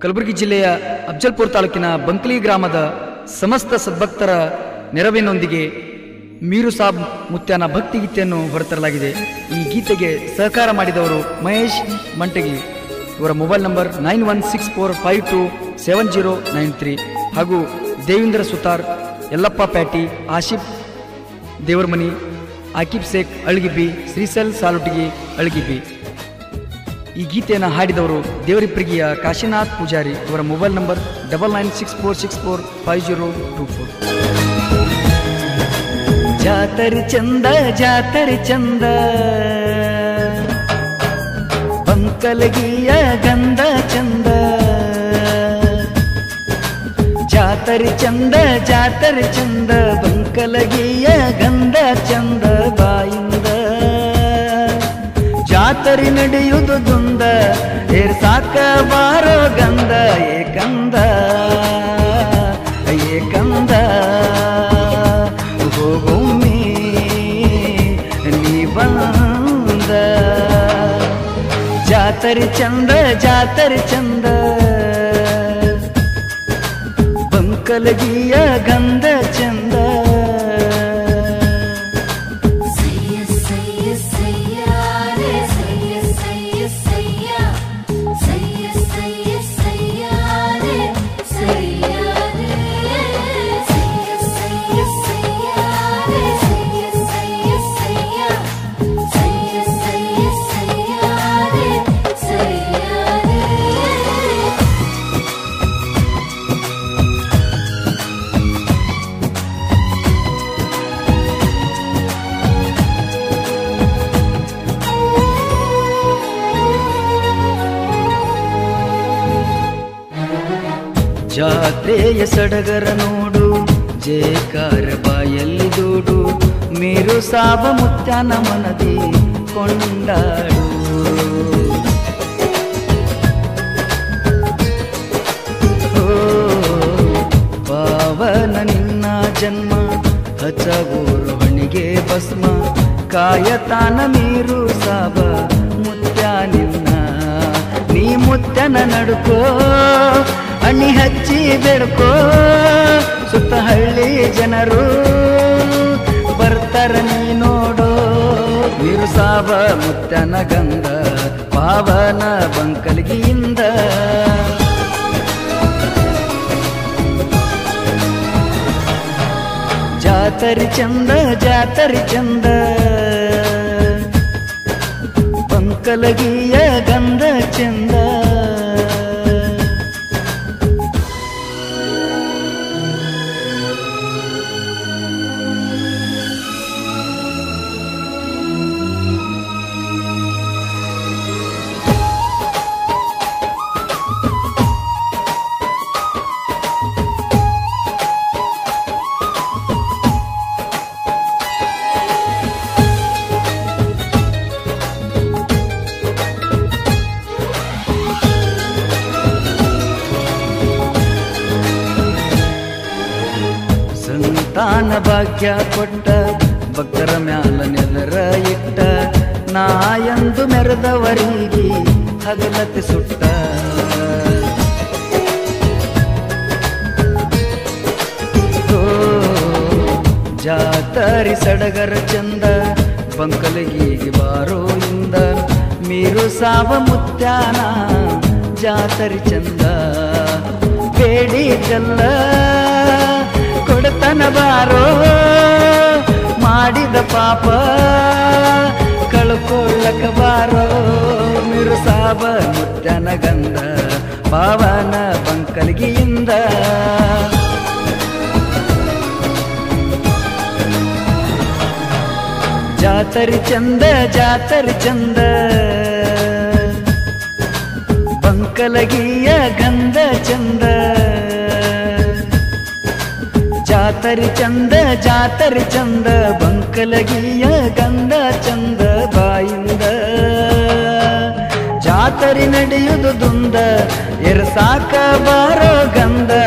ಕಲಬುರಗಿ ಜಿಲ್ಲೆಯ ಅಫ್ಜಲ್ಪುರ ತಾಲೂಕಿನ ಬಂಕ್ಲಿ ಗ್ರಾಮದ ಸಮಸ್ತ ಸದ್ಭಕ್ತರ ನೆರವಿನೊಂದಿಗೆ ಮೀರು ಸಾಬ್ ಮುತ್ಯಾನ ಭಕ್ತಿ ಗೀತೆಯನ್ನು ಹೊರತರಲಾಗಿದೆ ಈ ಗೀತೆಗೆ ಸಹಕಾರ ಮಾಡಿದವರು ಮಹೇಶ್ ಮಂಟಗಿ ಇವರ mobile number nine one six four five two seven zero nine three ಹಾಗೂ ದೇವೇಂದ್ರ ಸುತಾರ್ ಯಲ್ಲಪ್ಪ ಪ್ಯಾಟಿ ಆಶಿಫ್ ದೇವರಮನಿ ಆಕಿಬ್ ಶೇಖ್ ಅಳ್ಗಿಬ್ಬಿ ಶ್ರೀಸಲ್ ಸಾಲುಟಿಗಿ ಅಳ್ಗಿಬ್ಬಿ ಈ ಗೀತೆಯನ್ನು ಹಾಡಿದವರು ದೇವರಿಪ್ರಿಗಿಯ ಕಾಶಿನಾಥ್ ಪೂಜಾರಿ ಅವರ mobile number double nine six four six four five zero two four ಜಾತರಿ ಚಂದ ಜಾತರಿ ಚಂದ ಬಂಕಲಗಿಯ ಗಂಧ ಚಂದ ಜಾತರಿ ಚಂದ ಜಾತರಿ ಚಂದ ಬಂಕಲಗಿಯ ಗಂಧ ಚಂದ ಬಾಯಿಂದ ಜಾತರಿ ನಡೆಯುವುದು ದುಂದ ಏರ್ ಸಾಕ ಬಾರೋ ಗಂಧ ಏಕಂದ ಏಕಂದ ಹೋಗೊಮ್ಮೆ ನೀ ಬಂದ ಜಾತರಿ ಚಂದ ಜಾತರಿ ಚಂದ ಬಂಕಲಗಿಯ ಗಂಧ ಚಂದ ಸಯ್ಯ ಸಯ್ಯ ಸಯ್ಯ ರೇ ಸಯ್ಯ ಸಯ್ಯ ಸಯ್ಯ ಸಯ್ಯ ಸಯ್ಯ ಸಯ್ಯ ರೇ ಸಯ್ಯ ರೇ ಸಯ್ಯ ಸಯ್ಯ ಸಯ್ಯ ರೇ ಸಯ್ಯ ಸಯ್ಯ ಸಯ್ಯ ಸಯ್ಯ ಸಯ್ಯ ಸಯ್ಯ ರೇ ಸಯ್ಯ ರೇ ಜಾತ್ರೆಯ ಸಡಗರ ನೋಡು ಜೇಕಾರ ಬಾಯಲ್ಲಿ ದೂಡು ಮೇರು ಸಾಬ ಮುತ್ಯಾನ ಮನದಿ ಕೊಂಡಾಡು ಓ, ಪಾವನ ನಿನ್ನ ಜನ್ಮ ಹಚಗೂರು ಹಣಿಗೆ ಭಸ್ಮ ಕಾಯತಾನ ಮೀರು ಸಾಬ ಮುತ್ಯ ನಿನ್ನ ನೀ ಮುತ್ಯನ ನಡ್ಕೋ ಅಣ್ಣಿ ಹಚ್ಚಿ ಬೆಡ್ಕೋ ಸುತ್ತ ಹಳ್ಳಿ ಜನರು ಬರ್ತಾರ ನೀ ನೋಡೋ ಮೀರು ಸಾಬ ಮುತ್ಯನ ಗಂಧ ಪಾವನ ಬಂಕಲ್ಗಿಯಿಂದ ಜಾತರಿ ಚಂದ ಜಾತರಿ ಚಂದ ಪಂಕಲಗಿಯ ಗಂಧ ಚಂದ ಸಂತಾನ ಭಾಗ್ಯ ಕೊಟ್ಟ ಭಕ್ತರ ಮ್ಯಾಲ ನೆಲರ ಇಟ್ಟ ನಾಯಂದು ಮೆರೆದವರಿಗೆ ಹಗಲತೆ ಸುಟ್ಟ ಓ, ಜಾತರಿ ಸಡಗರ ಚಂದ ಬಂಕಲಗಿಗೆ ಬಾರೋ ಇಂದ ಮೀರು ಸಾವ ಮುತ್ಯಾನ ಜಾತರಿ ಚಂದ ಬೇಡಿದಲ್ಲ ಕೊಡತನ ಬಾರೋ ಮಾಡಿದ ಪಾಪ ಕಳ್ಕೊಳ್ಳಕ ಬಾರೋ ಮೀರು ಸಾಬ ಮುತ್ಯನ ಗಂಧ ಪಾವನ ಬಂಕಲ್ಗಿಯಿಂದ ಜಾತರಿ ಚಂದ ಜಾತರಿ ಚಂದ ಬಂಕಲಗಿಯ ಗಂಧ ಚಂದ ಜಾತರಿ ಚಂದ ಜಾತರಿ ಚಂದ ಬಂಕಲಗಿಯ ಗಂಧ ಚಂದ ಬಾಯಿಂದ ಜಾತರಿ ನಡೆಯುವುದು ದುಂದ ಎರಸಾಕ ಬಾರೋ ಗಂಧ